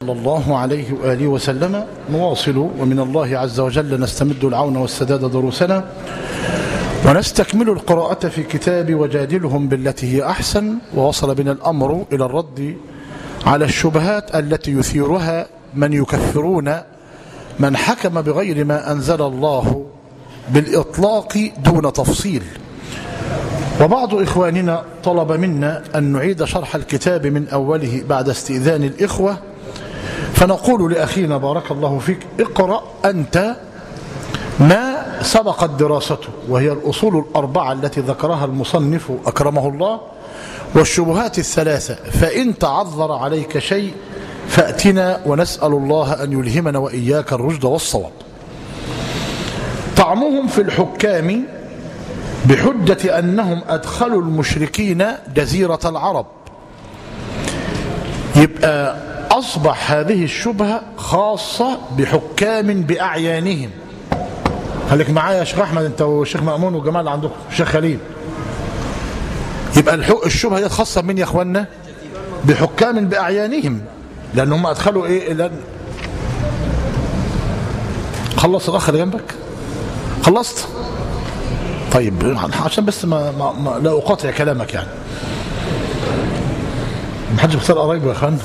صلى الله عليه وآله وسلم نواصل ومن الله عز وجل نستمد العون والسداد دروسنا ونستكمل القراءة في كتاب وجادلهم بالتي هي أحسن ووصل بنا الأمر إلى الرد على الشبهات التي يثيرها من يكفرون من حكم بغير ما أنزل الله بالإطلاق دون تفصيل وبعض إخواننا طلب منا أن نعيد شرح الكتاب من أوله بعد استئذان الإخوة فنقول لأخينا بارك الله فيك اقرأ أنت ما سبقت دراسته وهي الأصول الأربعة التي ذكرها المصنف أكرمه الله والشبهات الثلاثة فإن تعذر عليك شيء فأتنا ونسأل الله أن يلهمنا وإياك الرشد والصواب طعمهم في الحكام بحجة أنهم أدخلوا المشركين جزيرة العرب يبقى أصبح هذه الشبهة خاصة بحكام بأعيانهم خليك معايا يا شيخ أحمد أنت والشيخ مأمون والجماعة اللي عندكم الشيخ خليل يبقى الشبهة دي خاصة من يا أخوانا بحكام بأعيانهم لأن هم أدخلوا إيه لأن خلص الأخ اللي جنبك خلصت طيب عشان بس ما, ما, ما لا أقاطع كلامك يعني محدش بيختار قرايبه يا اخوان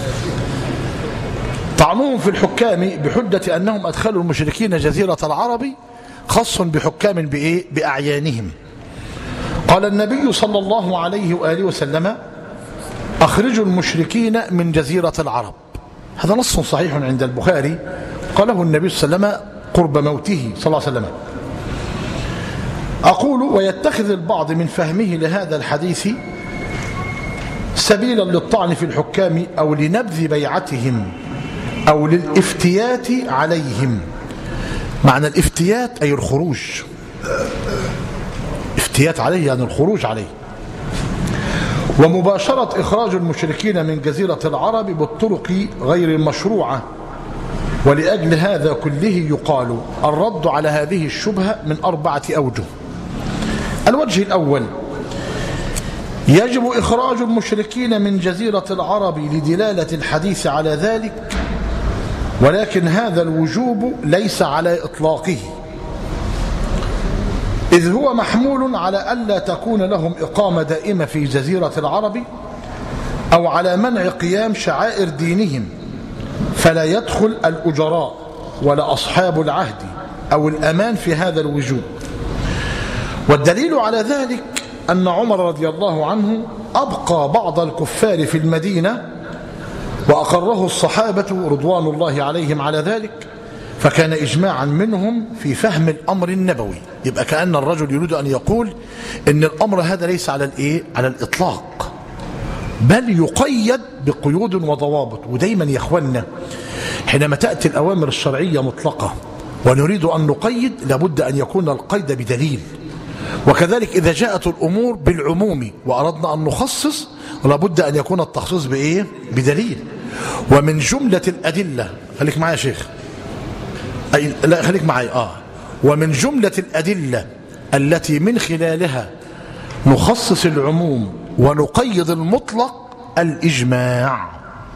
طعنوهم في الحكام بحجة أنهم أدخلوا المشركين جزيرة العرب خاص بحكام بإيه؟ بأعيانهم قال النبي صلى الله عليه وآله وسلم أخرجوا المشركين من جزيرة العرب هذا نص صحيح عند البخاري قاله النبي صلى الله عليه وسلم قرب موته صلى الله عليه وسلم أقول ويتخذ البعض من فهمه لهذا الحديث سبيلا للطعن في الحكام أو لنبذ بيعتهم أو للافتيات عليهم معنى الافتيات أي الخروج افتيات عليه يعني الخروج عليه ومباشرة إخراج المشركين من جزيرة العرب بالطرق غير المشروعة ولأجل هذا كله يقال الرد على هذه الشبهة من أربعة أوجه الوجه الأول يجب إخراج المشركين من جزيرة العرب لدلالة الحديث على ذلك ولكن هذا الوجوب ليس على إطلاقه إذ هو محمول على ألا تكون لهم إقامة دائمة في جزيرة العرب أو على منع قيام شعائر دينهم فلا يدخل الأجراء ولا أصحاب العهد أو الأمان في هذا الوجوب والدليل على ذلك أن عمر رضي الله عنه أبقى بعض الكفار في المدينة وأقره الصحابة رضوان الله عليهم على ذلك فكان إجماعا منهم في فهم الأمر النبوي يبقى كأن الرجل يريد أن يقول إن الأمر هذا ليس على الإيه؟ على الإطلاق بل يقيد بقيود وضوابط ودايما يا اخوانا حينما تأتي الأوامر الشرعية مطلقة ونريد أن نقيد لابد أن يكون القيد بدليل وكذلك إذا جاءت الأمور بالعموم وأردنا أن نخصص لابد أن يكون التخصيص بإيه؟ بدليل ومن جملة الأدلة خليك معايا يا شيخ أي لا خليك معايا آه ومن جملة الأدلة التي من خلالها نخصص العموم ونقيد المطلق الإجماع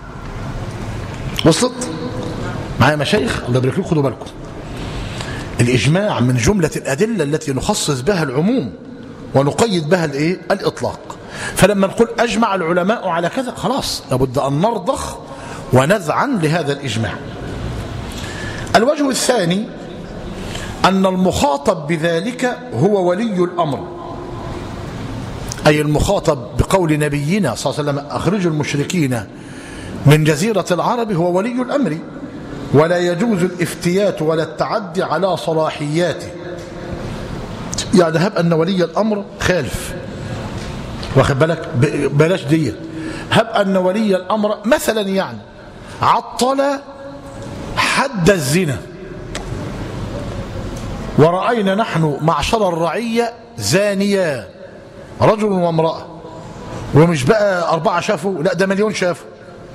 وصلت معايا مشايخ الله يبارك لكم خدوا بالكم الإجماع من جملة الأدلة التي نخصص بها العموم ونقيد بها الإيه؟ الإطلاق فلما نقول أجمع العلماء على كذا خلاص لابد أن نرضخ ونذعن لهذا الإجماع الوجه الثاني أن المخاطب بذلك هو ولي الأمر أي المخاطب بقول نبينا صلى الله عليه وسلم أخرجوا المشركين من جزيرة العرب هو ولي الأمر ولا يجوز الافتيات ولا التعدي على صلاحياته يعني هب أن ولي الأمر خالف واخد بالك بلاش دي هب أن ولي الأمر مثلا يعني عطل حد الزنا ورأينا نحن معشر الرعية زانيا رجل وامرأة ومش بقى أربعة شافوا لا ده مليون شافوا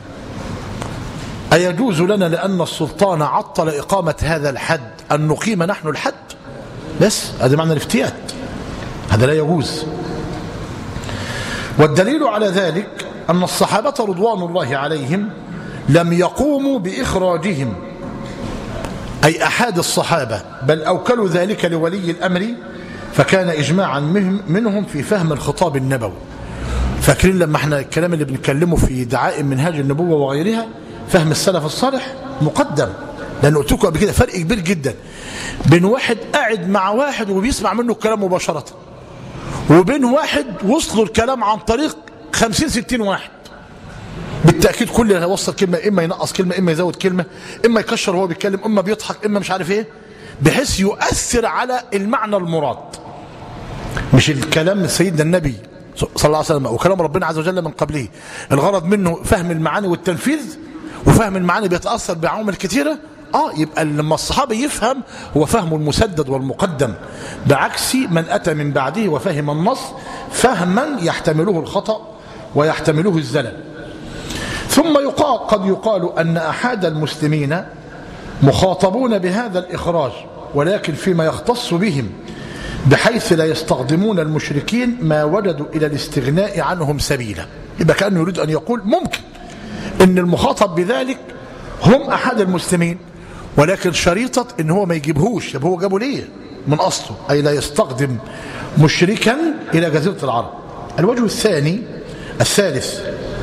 أيجوز لنا لأن السلطان عطل إقامة هذا الحد أن نقيم نحن الحد بس هذا معنى الافتيات هذا لا يجوز والدليل على ذلك أن الصحابة رضوان الله عليهم لم يقوموا بإخراجهم أي أحد الصحابة بل أوكلوا ذلك لولي الأمر فكان إجماعا منهم في فهم الخطاب النبوي فاكرين لما احنا الكلام اللي بنتكلمه في دعائم منهاج النبوة وغيرها فهم السلف الصالح مقدم لأن قلت لكم قبل كده فرق كبير جدا بين واحد قاعد مع واحد وبيسمع منه الكلام مباشرة وبين واحد وصلوا الكلام عن طريق 50 60 واحد بالتأكيد كل اللي هيوصل كلمة إما ينقص كلمة إما يزود كلمة إما يكشر وهو بيتكلم إما بيضحك إما مش عارف إيه بحيث يؤثر على المعنى المراد مش الكلام سيدنا النبي صلى الله عليه وسلم وكلام ربنا عز وجل من قبله الغرض منه فهم المعاني والتنفيذ وفهم المعاني بيتأثر بعوامل كثيرة اه يبقى لما الصحابي يفهم هو فهم المسدد والمقدم بعكس من أتى من بعده وفهم النص فهما يحتمله الخطأ ويحتمله الزلل ثم يقال قد يقال أن أحد المسلمين مخاطبون بهذا الإخراج ولكن فيما يختص بهم بحيث لا يستخدمون المشركين ما وجدوا إلى الاستغناء عنهم سبيلا يبقى كأنه يريد أن يقول ممكن أن المخاطب بذلك هم أحد المسلمين ولكن شريطة أن هو ما يجيبهوش يبقى هو جابه ليه من أصله أي لا يستخدم مشركا إلى جزيرة العرب الوجه الثاني الثالث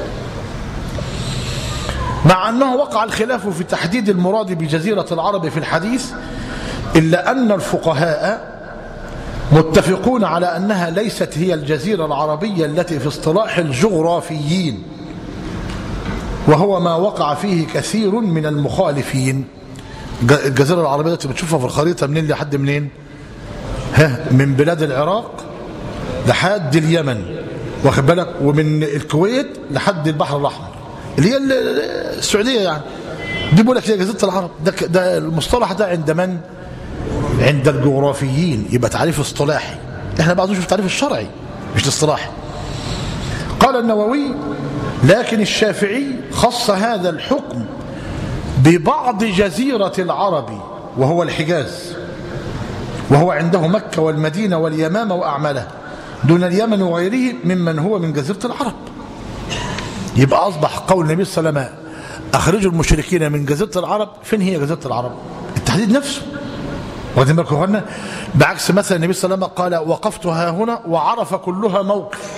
مع أنه وقع الخلاف في تحديد المراد بجزيرة العرب في الحديث إلا أن الفقهاء متفقون على أنها ليست هي الجزيرة العربية التي في اصطلاح الجغرافيين وهو ما وقع فيه كثير من المخالفين الجزيرة العربية التي بتشوفها في الخريطة منين لحد منين ها من بلاد العراق لحد اليمن واخد بالك ومن الكويت لحد البحر الأحمر اللي هي السعودية يعني دي بيقول لك هي جزيرة العرب ده, ده المصطلح ده عند من عند الجغرافيين يبقى تعريف اصطلاحي احنا بعض نشوف التعريف الشرعي مش الاصطلاحي قال النووي لكن الشافعي خص هذا الحكم ببعض جزيرة العرب وهو الحجاز وهو عنده مكة والمدينة واليمامة وأعمالها دون اليمن وغيره ممن هو من جزيرة العرب يبقى أصبح قول النبي صلى الله عليه وسلم أخرجوا المشركين من جزيرة العرب فين هي جزيرة العرب التحديد نفسه واخدين بالكم اخوانا بعكس مثلا النبي صلى الله عليه وسلم قال وقفت ها هنا وعرف كلها موقف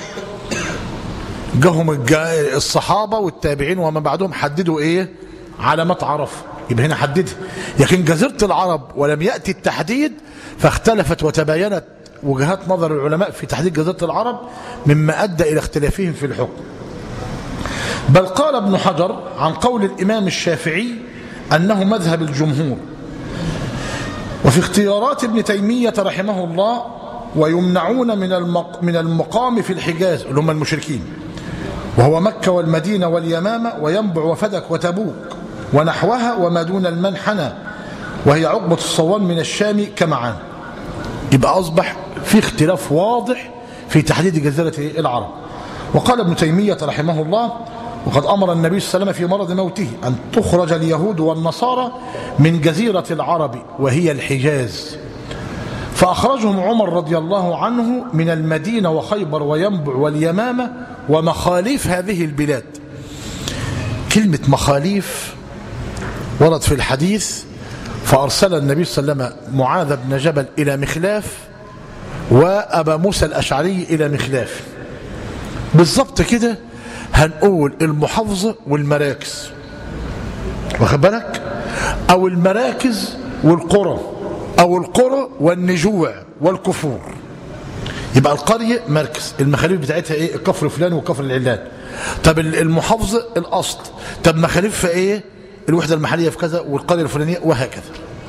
جاهم الصحابه والتابعين وما بعدهم حددوا ايه علامات عرف يبقى هنا حددها لكن جزيره العرب ولم ياتي التحديد فاختلفت وتباينت وجهات نظر العلماء في تحديد جزيره العرب مما ادى الى اختلافهم في الحكم بل قال ابن حجر عن قول الامام الشافعي انه مذهب الجمهور وفي اختيارات ابن تيمية رحمه الله ويمنعون من المق من المقام في الحجاز اللي هم المشركين وهو مكة والمدينة واليمامة وينبع وفدك وتبوك ونحوها وما دون المنحنى وهي عقبة الصوان من الشام كمعان يبقى أصبح في اختلاف واضح في تحديد جزيرة العرب وقال ابن تيمية رحمه الله وقد أمر النبي صلى الله عليه وسلم في مرض موته أن تخرج اليهود والنصارى من جزيرة العرب وهي الحجاز فأخرجهم عمر رضي الله عنه من المدينة وخيبر وينبع واليمامة ومخاليف هذه البلاد كلمة مخاليف ورد في الحديث فأرسل النبي صلى الله عليه وسلم معاذ بن جبل إلى مخلاف وأبا موسى الأشعري إلى مخلاف بالضبط كده هنقول المحافظة والمراكز واخد بالك او المراكز والقرى او القرى والنجوع والكفور يبقى القرية مركز المخاليف بتاعتها ايه الكفر فلان والكفر العلان طب المحافظة الاصل طب مخاليفها ايه الوحدة المحلية في كذا والقرية الفلانية وهكذا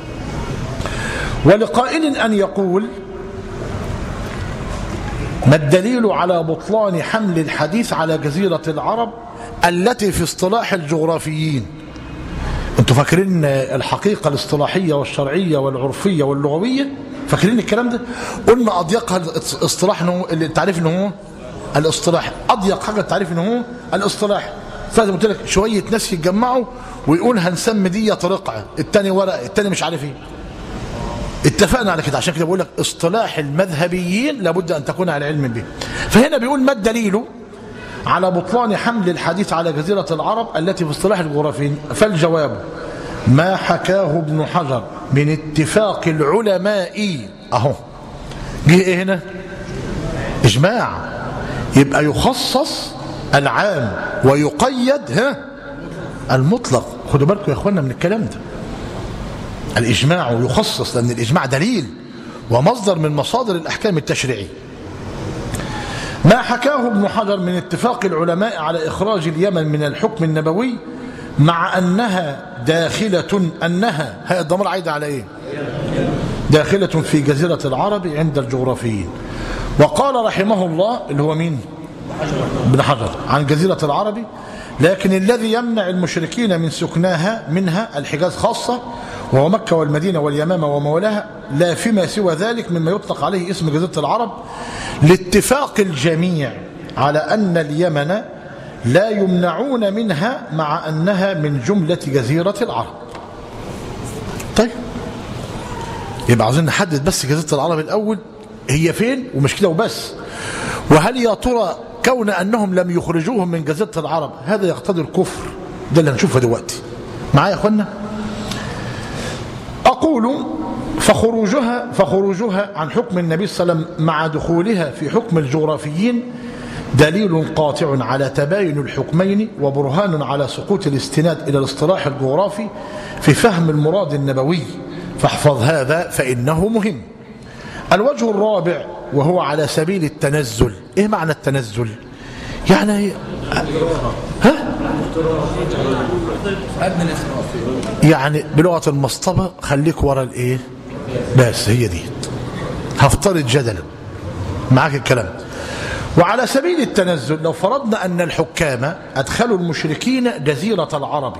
ولقائل ان يقول ما الدليل على بطلان حمل الحديث على جزيرة العرب التي في اصطلاح الجغرافيين انتوا فاكرين الحقيقة الاصطلاحية والشرعية والعرفية واللغوية فاكرين الكلام ده قلنا أضيقها الاصطلاح انه التعريف انه هو الاصطلاح أضيق حاجة التعريف انه هو الاصطلاح فلازم قلت لك شوية ناس يتجمعوا ويقول هنسمي دي رقعة التاني ورق التاني مش عارف ايه اتفقنا على كده عشان كده بقول لك اصطلاح المذهبيين لابد ان تكون على علم به فهنا بيقول ما الدليل على بطلان حمل الحديث على جزيرة العرب التي في اصطلاح الجغرافيين فالجواب ما حكاه ابن حجر من اتفاق العلماء اهو جه ايه هنا اجماع يبقى يخصص العام ويقيد ها المطلق خدوا بالكم يا اخوانا من الكلام ده الاجماع يخصص لان الاجماع دليل ومصدر من مصادر الاحكام التشريعيه ما حكاه ابن حجر من اتفاق العلماء على إخراج اليمن من الحكم النبوي مع أنها داخلة أنها هي الضمير عايد على إيه داخلة في جزيرة العرب عند الجغرافيين وقال رحمه الله اللي هو مين ابن حجر عن جزيرة العرب لكن الذي يمنع المشركين من سكناها منها الحجاز خاصة وهو مكة والمدينة واليمامة ومولاها لا فيما سوى ذلك مما يطلق عليه اسم جزيرة العرب لاتفاق الجميع على أن اليمن لا يمنعون منها مع أنها من جملة جزيرة العرب طيب يبقى عاوزين نحدد بس جزيرة العرب الأول هي فين ومش كده وبس وهل يا ترى كون أنهم لم يخرجوهم من جزيرة العرب هذا يقتضي الكفر ده اللي هنشوفه دلوقتي معايا يا أخوانا أقول فخروجها فخروجها عن حكم النبي صلى الله عليه وسلم مع دخولها في حكم الجغرافيين دليل قاطع على تباين الحكمين وبرهان على سقوط الاستناد إلى الاصطلاح الجغرافي في فهم المراد النبوي فاحفظ هذا فإنه مهم الوجه الرابع وهو على سبيل التنزل إيه معنى التنزل يعني ها يعني بلغة المصطبة خليك ورا الايه بس هي دي هفترض جدلا معاك الكلام وعلى سبيل التنزل لو فرضنا أن الحكام أدخلوا المشركين جزيرة العرب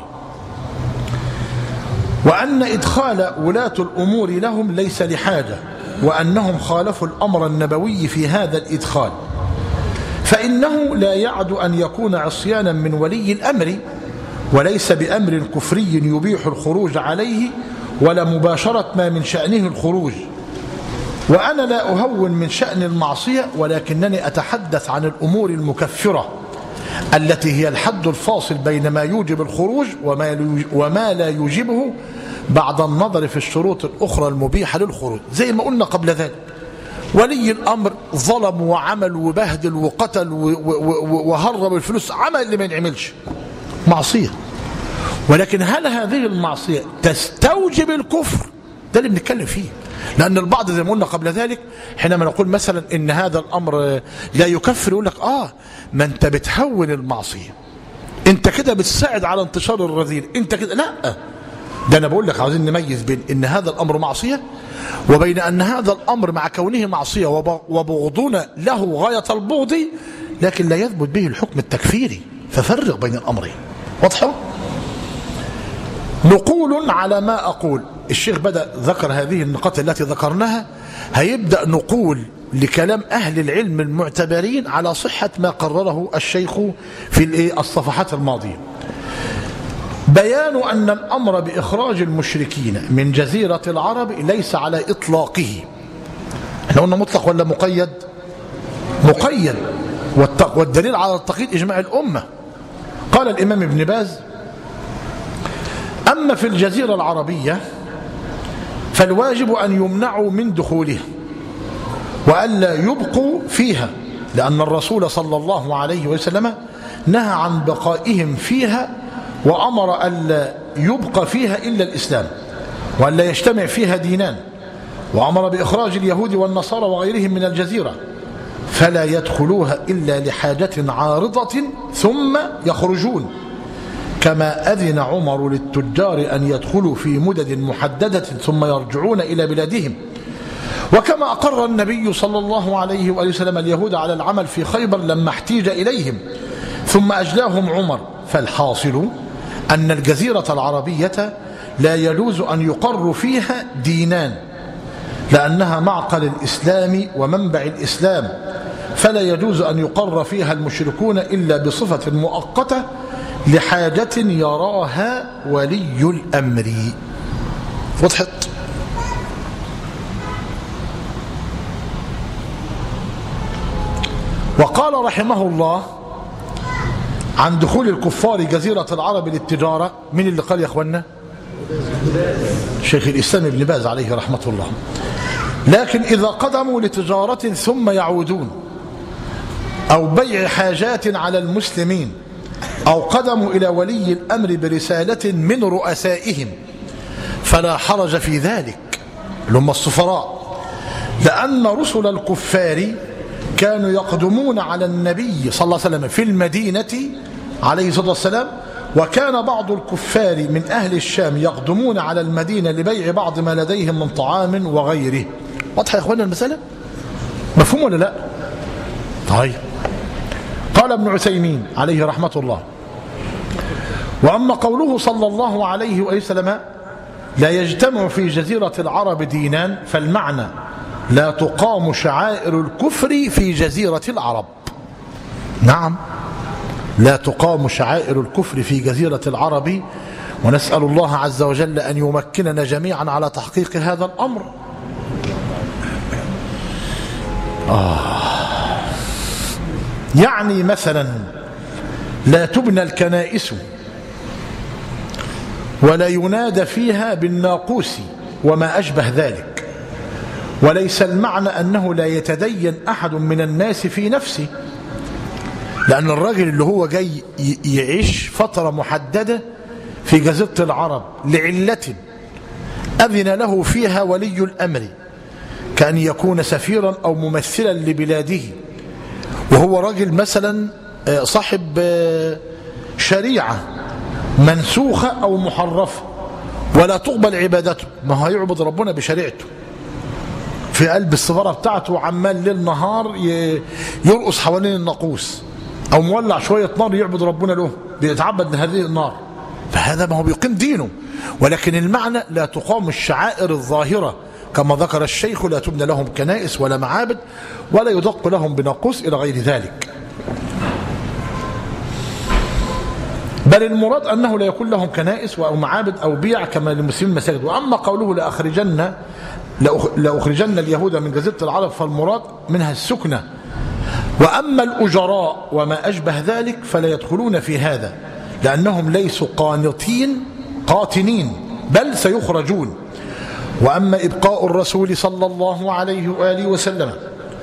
وأن إدخال ولاة الأمور لهم ليس لحاجة وأنهم خالفوا الأمر النبوي في هذا الإدخال فإنه لا يعد أن يكون عصيانا من ولي الأمر وليس بأمر كفري يبيح الخروج عليه ولا مباشرة ما من شأنه الخروج وأنا لا أهون من شأن المعصية ولكنني أتحدث عن الأمور المكفرة التي هي الحد الفاصل بين ما يوجب الخروج وما, وما لا يوجبه بعد النظر في الشروط الأخرى المبيحة للخروج زي ما قلنا قبل ذلك ولي الأمر ظلم وعمل وبهدل وقتل وهرب الفلوس عمل اللي ما ينعملش معصية ولكن هل هذه المعصية تستوجب الكفر ده اللي بنتكلم فيه لأن البعض زي ما قلنا قبل ذلك حينما نقول مثلا إن هذا الأمر لا يكفر يقول لك آه ما أنت بتهون المعصية أنت كده بتساعد على انتشار الرذيل أنت كده لا ده أنا بقول لك عاوزين نميز بين إن هذا الأمر معصية وبين أن هذا الأمر مع كونه معصية وبغضنا له غاية البغض لكن لا يثبت به الحكم التكفيري ففرق بين الأمرين واضحة؟ نقول على ما أقول الشيخ بدأ ذكر هذه النقاط التي ذكرناها هيبدأ نقول لكلام أهل العلم المعتبرين على صحة ما قرره الشيخ في الصفحات الماضية بيان أن الأمر بإخراج المشركين من جزيرة العرب ليس على إطلاقه احنا قلنا مطلق ولا مقيد مقيد والدليل على التقييد إجماع الأمة قال الإمام ابن باز أما في الجزيرة العربية فالواجب أن يمنعوا من دخولها وألا يبقوا فيها لأن الرسول صلى الله عليه وسلم نهى عن بقائهم فيها وأمر ألا يبقى فيها إلا الإسلام وألا يجتمع فيها دينان وأمر بإخراج اليهود والنصارى وغيرهم من الجزيرة فلا يدخلوها إلا لحاجة عارضة ثم يخرجون كما أذن عمر للتجار أن يدخلوا في مدد محددة ثم يرجعون إلى بلادهم وكما أقر النبي صلى الله عليه وآله وسلم اليهود على العمل في خيبر لما احتيج إليهم ثم أجلاهم عمر فالحاصل أن الجزيرة العربية لا يجوز أن يقر فيها دينان لأنها معقل الإسلام ومنبع الإسلام فلا يجوز أن يقر فيها المشركون إلا بصفة مؤقتة لحاجة يراها ولي الأمر وضحت وقال رحمه الله عن دخول الكفار جزيرة العرب للتجارة من اللي قال يا أخوانا شيخ الإسلام ابن باز عليه رحمة الله لكن إذا قدموا لتجارة ثم يعودون أو بيع حاجات على المسلمين أو قدموا إلى ولي الأمر برسالة من رؤسائهم فلا حرج في ذلك لهم السفراء لأن رسل الكفار كانوا يقدمون على النبي صلى الله عليه وسلم في المدينة عليه الصلاة والسلام وكان بعض الكفار من أهل الشام يقدمون على المدينة لبيع بعض ما لديهم من طعام وغيره واضحة يا أخوانا المسألة مفهوم ولا لا طيب قال ابن عثيمين عليه رحمة الله وأما قوله صلى الله عليه وسلم لا يجتمع في جزيرة العرب دينان فالمعنى لا تقام شعائر الكفر في جزيرة العرب نعم لا تقام شعائر الكفر في جزيرة العرب ونسأل الله عز وجل أن يمكننا جميعا على تحقيق هذا الأمر آه يعني مثلا لا تبنى الكنائس ولا ينادى فيها بالناقوس وما أشبه ذلك وليس المعنى أنه لا يتدين أحد من الناس في نفسه لأن الراجل اللي هو جاي يعيش فترة محددة في جزيرة العرب لعلة أذن له فيها ولي الأمر كأن يكون سفيرا أو ممثلا لبلاده وهو راجل مثلا صاحب شريعة منسوخة أو محرفة ولا تقبل عبادته ما هو يعبد ربنا بشريعته في قلب السفارة بتاعته عمال ليل نهار يرقص حوالين الناقوس أو مولع شوية نار يعبد ربنا له بيتعبد لهذه النار فهذا ما هو بيقيم دينه ولكن المعنى لا تقام الشعائر الظاهرة كما ذكر الشيخ لا تبنى لهم كنائس ولا معابد ولا يدق لهم بناقوس إلى غير ذلك بل المراد أنه لا يكون لهم كنائس أو معابد أو بيع كما للمسلمين مساجد وأما قوله لأخرجن لأخرجن اليهود من جزيرة العرب فالمراد منها السكنة وأما الأجراء وما أشبه ذلك فلا يدخلون في هذا لأنهم ليسوا قانطين قاتنين بل سيخرجون وأما إبقاء الرسول صلى الله عليه وآله وسلم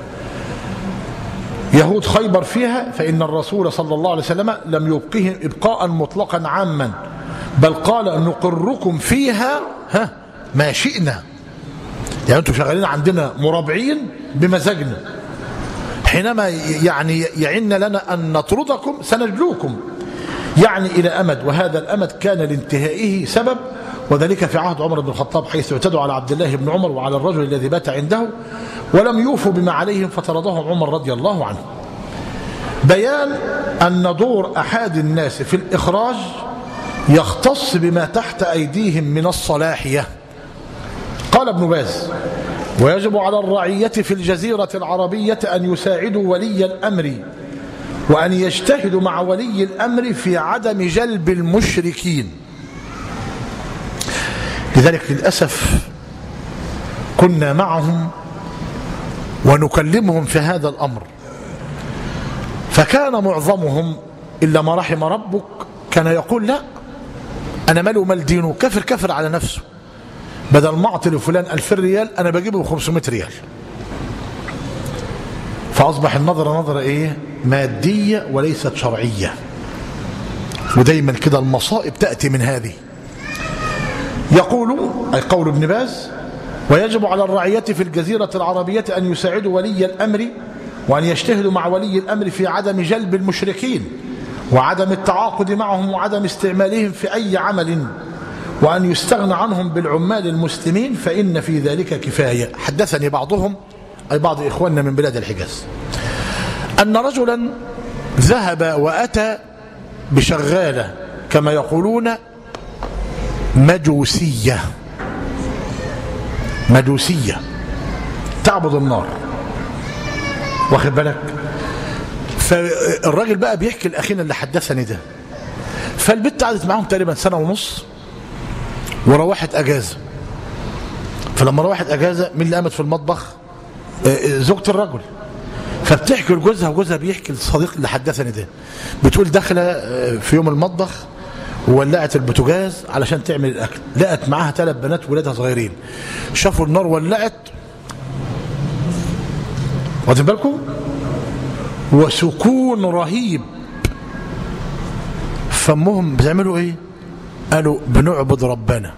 يهود خيبر فيها فإن الرسول صلى الله عليه وسلم لم يبقهم إبقاء مطلقا عاما بل قال نقركم فيها ها ما شئنا يعني أنتم شغالين عندنا مرابعين بمزاجنا حينما يعني يعن لنا أن نطردكم سنجلوكم يعني إلى أمد وهذا الأمد كان لانتهائه سبب وذلك في عهد عمر بن الخطاب حيث اعتدوا على عبد الله بن عمر وعلى الرجل الذي بات عنده ولم يوفوا بما عليهم فطردهم عمر رضي الله عنه بيان أن دور أحد الناس في الإخراج يختص بما تحت أيديهم من الصلاحية قال ابن باز ويجب على الرعية في الجزيرة العربية أن يساعدوا ولي الأمر وأن يجتهدوا مع ولي الأمر في عدم جلب المشركين لذلك للأسف كنا معهم ونكلمهم في هذا الأمر فكان معظمهم إلا ما رحم ربك كان يقول لا أنا مال ومال دينه كفر كفر على نفسه بدل ما أعطي لفلان ألف ريال أنا بجيبه 500 ريال فأصبح النظرة نظرة إيه مادية وليست شرعية ودايما كده المصائب تأتي من هذه يقول أي قول ابن باز ويجب على الرعية في الجزيرة العربية أن يساعدوا ولي الأمر وأن يجتهدوا مع ولي الأمر في عدم جلب المشركين وعدم التعاقد معهم وعدم استعمالهم في أي عمل وأن يستغنى عنهم بالعمال المسلمين فإن في ذلك كفاية حدثني بعضهم أي بعض إخواننا من بلاد الحجاز أن رجلا ذهب وأتى بشغالة كما يقولون مجوسية مجوسية تعبد النار واخد بالك فالراجل بقى بيحكي الأخينا اللي حدثني ده فالبنت قعدت معاهم تقريبا سنة ونص وروحت أجازة فلما روحت أجازة مين اللي قامت في المطبخ زوجة الرجل فبتحكي لجوزها وجوزها بيحكي للصديق اللي حدثني ده بتقول داخله في يوم المطبخ وولعت البوتاجاز علشان تعمل الاكل لقت معاها ثلاث بنات ولادها صغيرين شافوا النار ولعت واخدين بالكم وسكون رهيب فامهم بتعملوا ايه قالوا بنعبد ربنا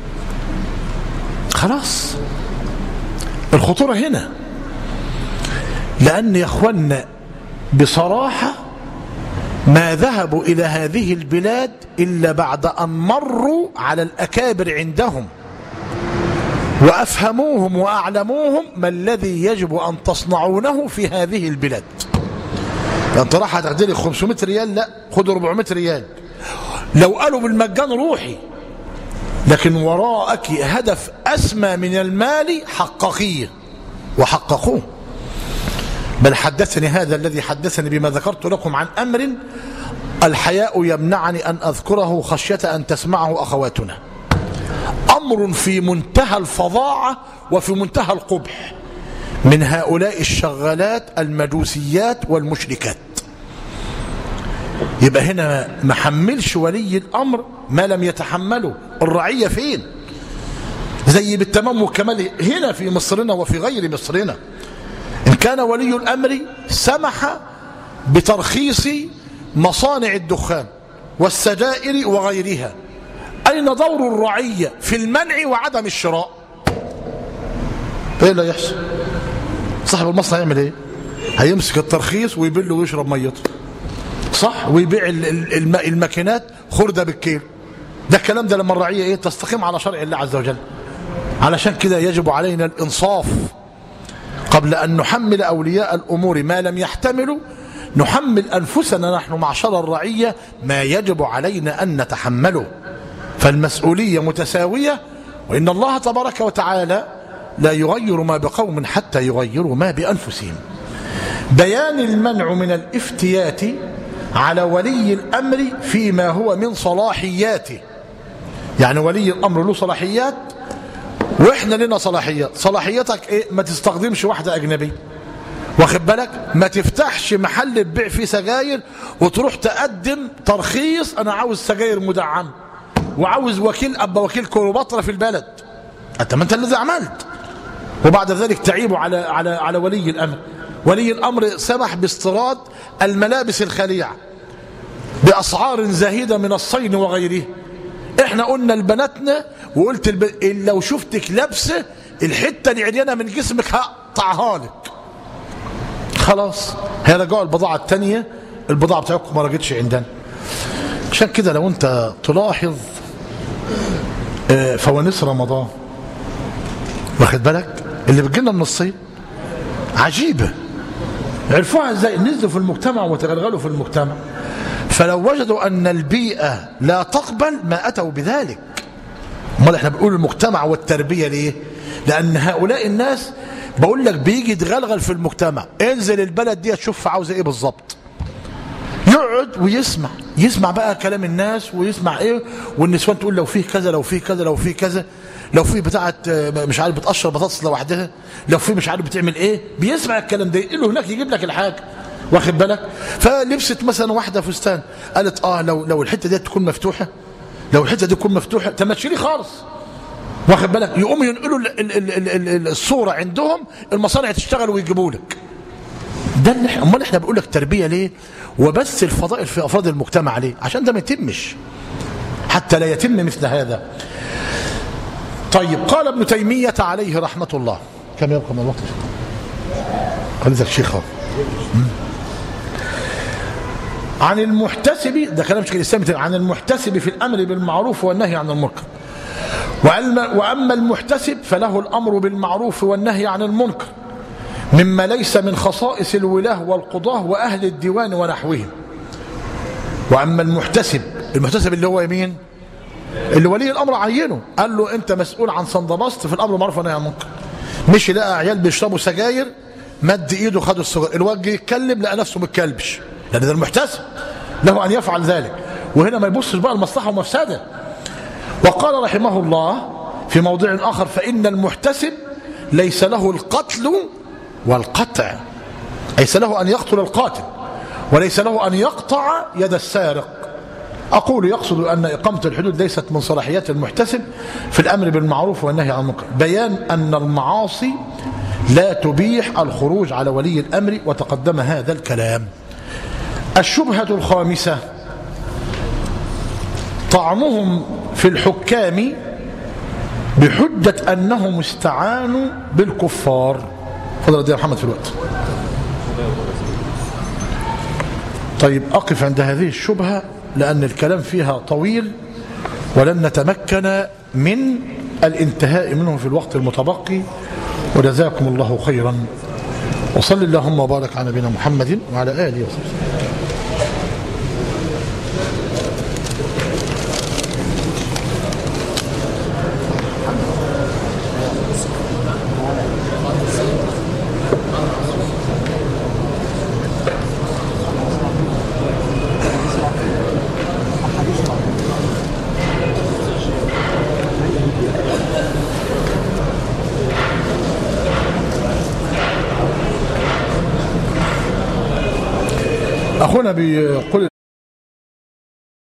خلاص الخطوره هنا لان يا اخوانا بصراحه ما ذهبوا إلى هذه البلاد إلا بعد أن مروا على الأكابر عندهم وأفهموهم وأعلموهم ما الذي يجب أن تصنعونه في هذه البلاد أنت راح هتاخدلي 500 ريال لا خدوا 400 ريال لو قالوا بالمجان روحي لكن وراءك هدف أسمى من المال حققيه وحققوه بل حدثني هذا الذي حدثني بما ذكرت لكم عن أمر الحياء يمنعني أن أذكره خشية أن تسمعه أخواتنا أمر في منتهى الفظاعة وفي منتهى القبح من هؤلاء الشغالات المجوسيات والمشركات يبقى هنا ما حملش ولي الأمر ما لم يتحمله الرعية فين زي بالتمام والكمال هنا في مصرنا وفي غير مصرنا إن كان ولي الأمر سمح بترخيص مصانع الدخان والسجائر وغيرها أين دور الرعية في المنع وعدم الشراء ايه اللي يحصل صاحب المصنع يعمل ايه هيمسك الترخيص ويبله ويشرب ميته صح ويبيع الماكينات خردة بالكيل ده الكلام ده لما الرعية ايه تستقيم على شرع الله عز وجل علشان كده يجب علينا الانصاف قبل أن نحمل أولياء الأمور ما لم يحتملوا نحمل أنفسنا نحن معشر الرعية ما يجب علينا أن نتحمله فالمسؤولية متساوية وإن الله تبارك وتعالى لا يغير ما بقوم حتى يغيروا ما بأنفسهم بيان المنع من الافتيات على ولي الأمر فيما هو من صلاحياته يعني ولي الأمر له صلاحيات واحنا لنا صلاحيات صلاحيتك ايه ما تستخدمش واحدة اجنبية واخد بالك ما تفتحش محل تبيع فيه سجاير وتروح تقدم ترخيص انا عاوز سجاير مدعمة وعاوز وكيل ابا وكيل كليوباترا في البلد انت ما انت الذي عملت وبعد ذلك تعيب على على على ولي الامر ولي الامر سمح باستيراد الملابس الخليعه باسعار زاهده من الصين وغيره احنا قلنا لبناتنا وقلت الب... لو شفتك لابسه الحته اللي عريانه من جسمك هقطعها لك خلاص هيرجعوا البضاعه الثانيه البضاعه بتاعتكم ما رجتش عندنا عشان كده لو انت تلاحظ فوانيس رمضان واخد بالك اللي بتجينا من الصين عجيبه عرفوها ازاي نزلوا في المجتمع وتغلغلوا في المجتمع فلو وجدوا أن البيئة لا تقبل ما أتوا بذلك امال احنا بنقول المجتمع والتربية ليه لأن هؤلاء الناس بقول لك بيجي يتغلغل في المجتمع انزل البلد دي تشوف عاوزة ايه بالظبط يقعد ويسمع يسمع بقى كلام الناس ويسمع ايه والنسوان تقول لو فيه كذا لو فيه كذا لو فيه كذا لو في بتاعه مش عارف بتقشر بطاطس لوحدها لو في مش عارف بتعمل ايه بيسمع الكلام ده يقول له هناك يجيب لك الحاجه واخد بالك فلبست مثلا واحده فستان قالت اه لو لو الحته دي تكون مفتوحه لو الحته دي تكون مفتوحه تمشي لي خالص واخد بالك يقوموا ينقلوا ال ال ال ال ال الصوره عندهم المصانع تشتغل ويجيبوا لك ده اللي احنا امال احنا بنقول لك تربيه ليه وبس الفضائل في افراد المجتمع ليه عشان ده ما يتمش حتى لا يتم مثل هذا طيب قال ابن تيميه عليه رحمه الله كم يبقى من الوقت خليتك شيخ عن المحتسب ده كلام شيخ الاسلام عن المحتسب في الامر بالمعروف والنهي عن المنكر واما المحتسب فله الامر بالمعروف والنهي عن المنكر مما ليس من خصائص الولاه والقضاه واهل الديوان ونحوهم واما المحتسب المحتسب اللي هو مين اللي ولي الامر عينه قال له انت مسؤول عن صندبست في الامر بالمعروف والنهي عن المنكر مش لقى عيال بيشربوا سجاير مد ايده خدوا السجاير الواد يتكلم لقى نفسه متكلبش لان ده المحتسب له ان يفعل ذلك وهنا ما يبصش بقى المصلحه ومفسده وقال رحمه الله في موضع اخر فان المحتسب ليس له القتل والقطع ليس له أن يقتل القاتل وليس له أن يقطع يد السارق أقول يقصد أن إقامة الحدود ليست من صلاحيات المحتسب في الأمر بالمعروف والنهي عن المنكر بيان أن المعاصي لا تبيح الخروج على ولي الأمر وتقدم هذا الكلام الشبهة الخامسة طعنهم في الحكام بحجة أنهم استعانوا بالكفار فضل يا محمد في الوقت طيب أقف عند هذه الشبهة لأن الكلام فيها طويل ولن نتمكن من الانتهاء منه في الوقت المتبقي وجزاكم الله خيرا وصل اللهم وبارك على نبينا محمد وعلى آله وصحبه أخونا بيقول